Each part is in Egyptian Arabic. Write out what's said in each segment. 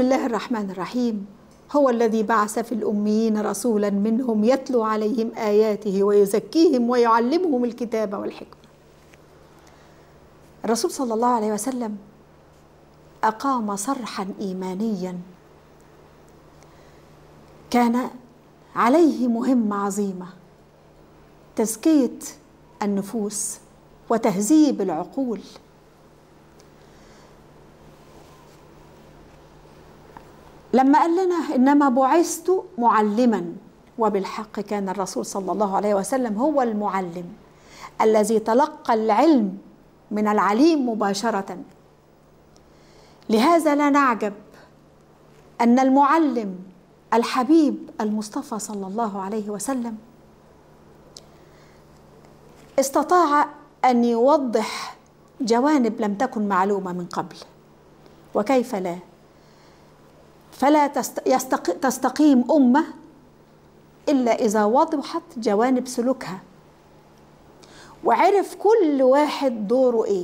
بسم الله الرحمن الرحيم هو الذي بعث في الأميين رسولا منهم يتلو عليهم آياته ويزكيهم ويعلمهم الكتاب والحكمة الرسول صلى الله عليه وسلم أقام صرحا إيمانيا كان عليه مهمة عظيمة تزكية النفوس وتهذيب العقول لما قال لنا انما بعثت معلما وبالحق كان الرسول صلى الله عليه وسلم هو المعلم الذي تلقى العلم من العليم مباشره لهذا لا نعجب ان المعلم الحبيب المصطفى صلى الله عليه وسلم استطاع ان يوضح جوانب لم تكن معلومه من قبل وكيف لا فلا تستقيم امه الا اذا وضحت جوانب سلوكها وعرف كل واحد دوره ايه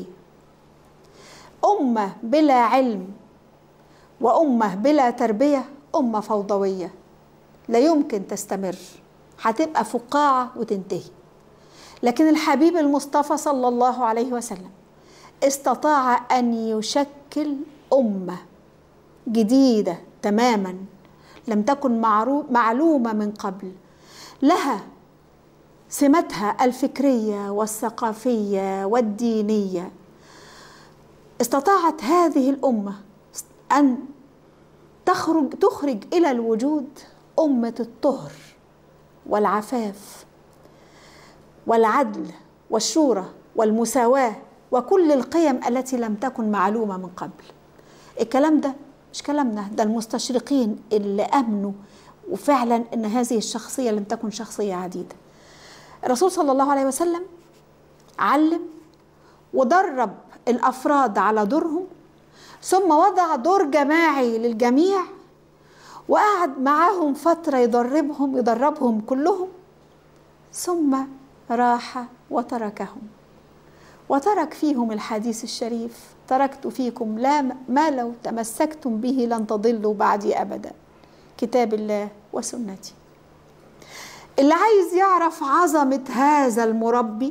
امه بلا علم وامه بلا تربيه امه فوضويه لا يمكن تستمر هتبقى فقاعه وتنتهي لكن الحبيب المصطفى صلى الله عليه وسلم استطاع ان يشكل امه جديده تماما لم تكن معلومه من قبل لها سمتها الفكريه والثقافيه والدينيه استطاعت هذه الامه ان تخرج تخرج الى الوجود امه الطهر والعفاف والعدل والشورى والمساواه وكل القيم التي لم تكن معلومه من قبل الكلام ده مش كلامنا ده المستشرقين اللي امنوا وفعلا ان هذه الشخصيه لم تكن شخصيه عديده الرسول صلى الله عليه وسلم علم ودرب الافراد على دورهم ثم وضع دور جماعي للجميع وقعد معاهم فتره يدربهم يدربهم كلهم ثم راح وتركهم وترك فيهم الحديث الشريف تركت فيكم لا ما لو تمسكتم به لن تضلوا بعدي ابدا كتاب الله وسنتي اللي عايز يعرف عظمه هذا المربي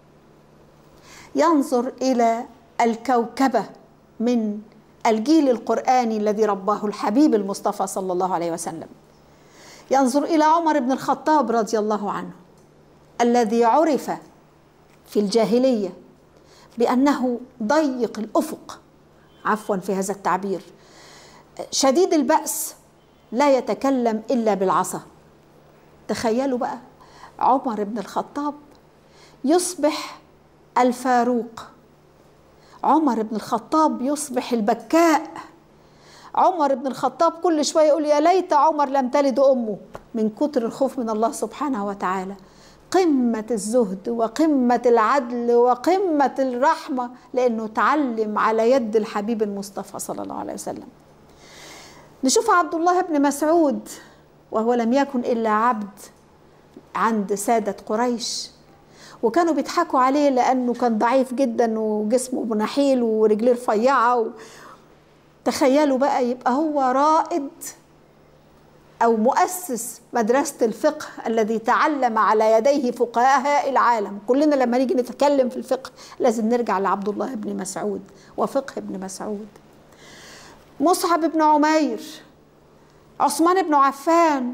ينظر الى الكوكبه من الجيل القراني الذي رباه الحبيب المصطفى صلى الله عليه وسلم ينظر الى عمر بن الخطاب رضي الله عنه الذي عرف في الجاهليه بانه ضيق الافق عفوا في هذا التعبير شديد الباس لا يتكلم الا بالعصا تخيلوا بقى عمر بن الخطاب يصبح الفاروق عمر بن الخطاب يصبح البكاء عمر بن الخطاب كل شويه يقول يا ليت عمر لم تلد امه من كتر الخوف من الله سبحانه وتعالى قمة الزهد وقمة العدل وقمة الرحمة لأنه تعلم على يد الحبيب المصطفى صلى الله عليه وسلم نشوف عبد الله بن مسعود وهو لم يكن إلا عبد عند سادة قريش وكانوا بيضحكوا عليه لأنه كان ضعيف جدا وجسمه نحيل ورجليه رفيعة و... تخيلوا بقى يبقى هو رائد أو مؤسس مدرسة الفقه الذي تعلم على يديه فقهاء العالم كلنا لما نيجي نتكلم في الفقه لازم نرجع لعبد الله بن مسعود وفقه ابن مسعود مصعب بن عمير عثمان بن عفان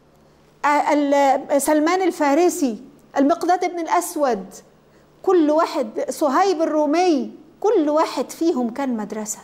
سلمان الفارسي المقداد بن الأسود كل واحد صهيب الرومي كل واحد فيهم كان مدرسة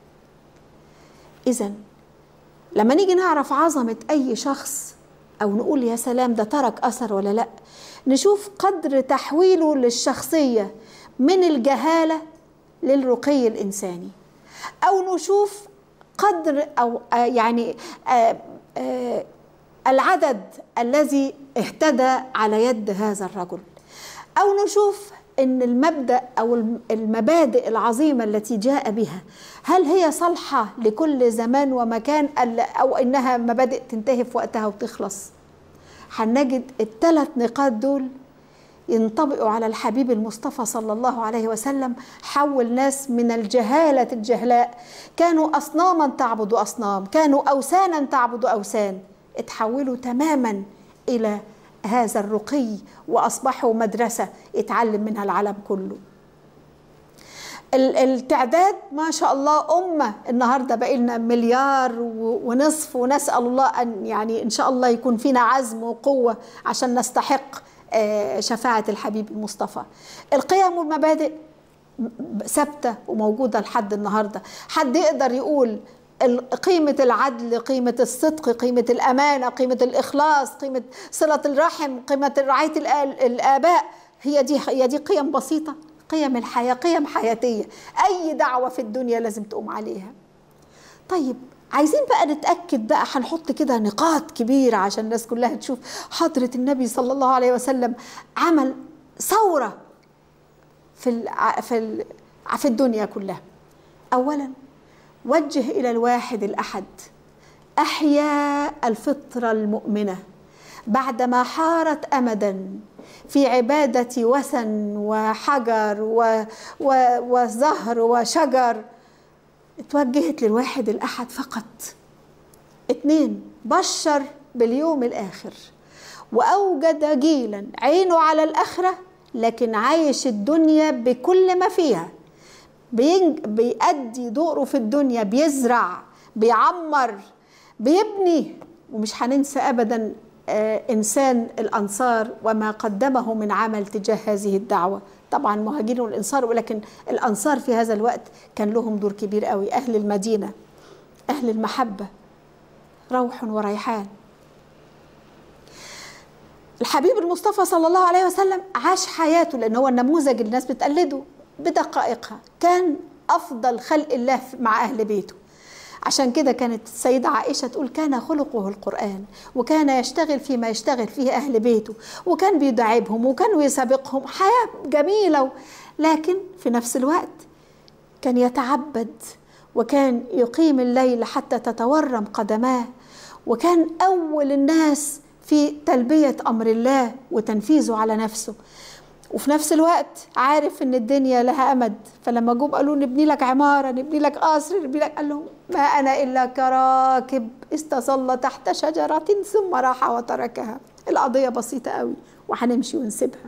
إذا لما نيجي نعرف عظمة أي شخص أو نقول يا سلام ده ترك أثر ولا لأ نشوف قدر تحويله للشخصية من الجهالة للرقي الإنساني أو نشوف قدر أو يعني آآ آآ العدد الذي اهتدى على يد هذا الرجل أو نشوف ان المبدا او المبادئ العظيمه التي جاء بها هل هي صالحه لكل زمان ومكان او انها مبادئ تنتهي في وقتها وتخلص هنجد الثلاث نقاط دول ينطبقوا على الحبيب المصطفى صلى الله عليه وسلم حول ناس من الجهالة الجهلاء كانوا أصناما تعبد أصنام كانوا أوثانا تعبد أوثان اتحولوا تماما إلى هذا الرقي وأصبحوا مدرسة يتعلم منها العالم كله التعداد ما شاء الله أمة النهاردة بقى لنا مليار ونصف ونسأل الله أن يعني إن شاء الله يكون فينا عزم وقوة عشان نستحق شفاعة الحبيب المصطفى القيم والمبادئ ثابتة وموجودة لحد النهاردة حد يقدر يقول قيمة العدل قيمة الصدق قيمة الأمانة قيمة الإخلاص قيمة صلة الرحم قيمة رعاية الآباء هي دي هي دي قيم بسيطة قيم الحياة قيم حياتية أي دعوة في الدنيا لازم تقوم عليها طيب عايزين بقى نتأكد بقى هنحط كده نقاط كبيرة عشان الناس كلها تشوف حضرة النبي صلى الله عليه وسلم عمل ثورة في ال في ال في الدنيا كلها أولا وجه إلى الواحد الأحد أحيا الفطرة المؤمنة بعدما حارت أمدا في عبادة وثن وحجر و و وزهر وشجر اتوجهت للواحد الأحد فقط اتنين بشر باليوم الآخر وأوجد جيلا عينه على الآخرة لكن عايش الدنيا بكل ما فيها بينج بيأدي دوره في الدنيا بيزرع بيعمر بيبني ومش هننسى أبدا إنسان الأنصار وما قدمه من عمل تجاه هذه الدعوة طبعا مهاجرين والانصار ولكن الانصار في هذا الوقت كان لهم دور كبير قوي اهل المدينه اهل المحبه روح وريحان الحبيب المصطفى صلى الله عليه وسلم عاش حياته لان هو النموذج اللي الناس بتقلده بدقائقها كان افضل خلق الله مع اهل بيته عشان كده كانت السيدة عائشة تقول كان خلقه القرآن وكان يشتغل فيما يشتغل فيه أهل بيته وكان بيدعبهم وكان يسابقهم حياة جميلة لكن في نفس الوقت كان يتعبد وكان يقيم الليل حتى تتورم قدماه وكان أول الناس في تلبية أمر الله وتنفيذه على نفسه وفي نفس الوقت عارف ان الدنيا لها امد فلما جم قالوا نبني لك عماره نبني لك قصر نبني لك قال لهم ما انا الا كراكب استظل تحت شجره ثم راح وتركها القضيه بسيطه قوي وهنمشي ونسيبها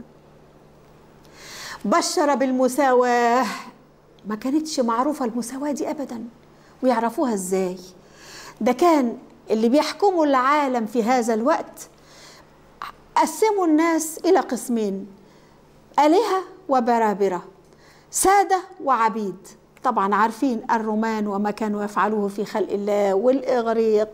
بشر بالمساواه ما كانتش معروفه المساواه دي ابدا ويعرفوها ازاي ده كان اللي بيحكموا العالم في هذا الوقت قسموا الناس الى قسمين آلهة وبرابرة سادة وعبيد طبعا عارفين الرومان وما كانوا يفعلوه في خلق الله والإغريق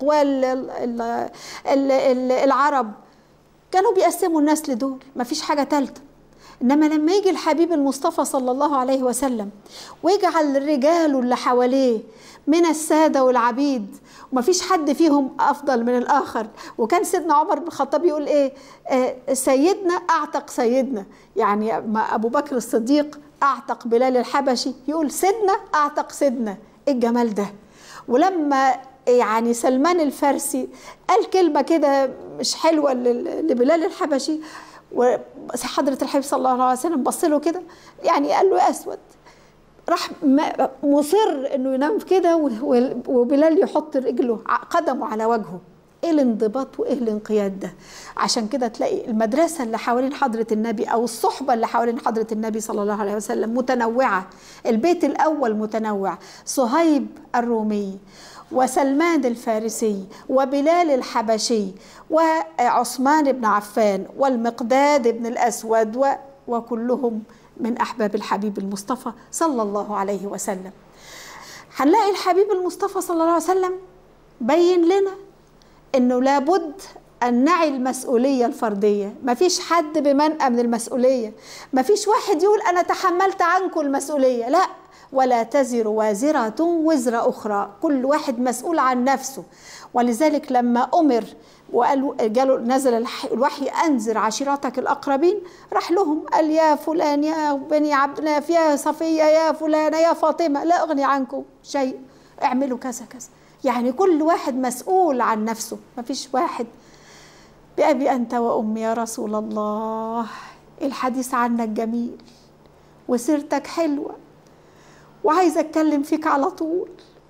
والعرب كانوا بيقسموا الناس لدول ما فيش حاجة تالتة إنما لما يجي الحبيب المصطفى صلى الله عليه وسلم ويجعل رجاله اللي حواليه من السادة والعبيد وما فيش حد فيهم أفضل من الآخر وكان سيدنا عمر بن الخطاب يقول إيه آه سيدنا أعتق سيدنا يعني ما أبو بكر الصديق أعتق بلال الحبشي يقول سيدنا أعتق سيدنا إيه الجمال ده ولما يعني سلمان الفارسي قال كلمة كده مش حلوة لبلال الحبشي وحضرة الحبيب صلى الله عليه وسلم بص له كده يعني قال له يا أسود راح مصر انه ينام كده وبلال يحط رجله قدمه على وجهه ايه الانضباط وايه الانقياد ده عشان كده تلاقي المدرسه اللي حوالين حضره النبي او الصحبه اللي حوالين حضره النبي صلى الله عليه وسلم متنوعه البيت الاول متنوع صهيب الرومي وسلمان الفارسي وبلال الحبشي وعثمان بن عفان والمقداد بن الاسود و وكلهم من احباب الحبيب المصطفى صلى الله عليه وسلم هنلاقي الحبيب المصطفى صلى الله عليه وسلم بين لنا انه لابد ان نعي المسؤوليه الفرديه مفيش حد بمنأى من المسؤوليه مفيش واحد يقول انا تحملت عنكم المسؤوليه لا ولا تزر وازرة وزر أخرى كل واحد مسؤول عن نفسه ولذلك لما أمر وقالوا جاله نزل الوحي انذر عشيرتك الاقربين راح لهم قال يا فلان يا بني عبد الله يا صفيه يا فلانه يا فاطمه لا اغني عنكم شيء اعملوا كذا كذا يعني كل واحد مسؤول عن نفسه ما فيش واحد بأبي أنت وأمي يا رسول الله الحديث عنك جميل وسيرتك حلوة وعايزة أتكلم فيك على طول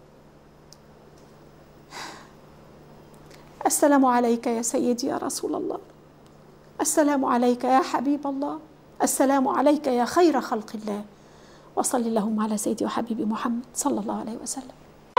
السلام عليك يا سيدي يا رسول الله السلام عليك يا حبيب الله السلام عليك يا خير خلق الله وصل اللهم على سيدي وحبيبي محمد صلى الله عليه وسلم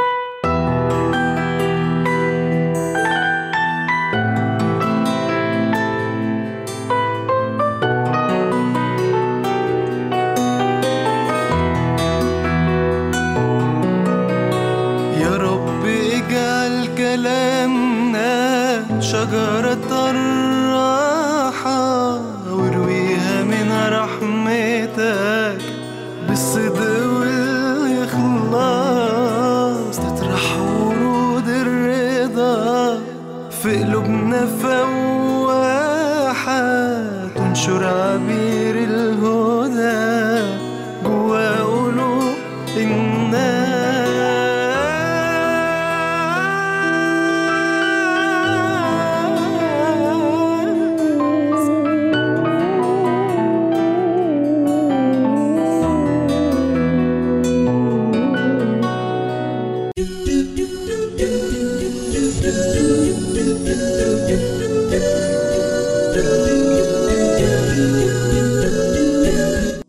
يا رب اجعل كلامنا شجرة الراحة وارويها من رحمتك بالصدق والإخلاص تطرح ورود الرضا في قلوبنا فواحة تنشر عبير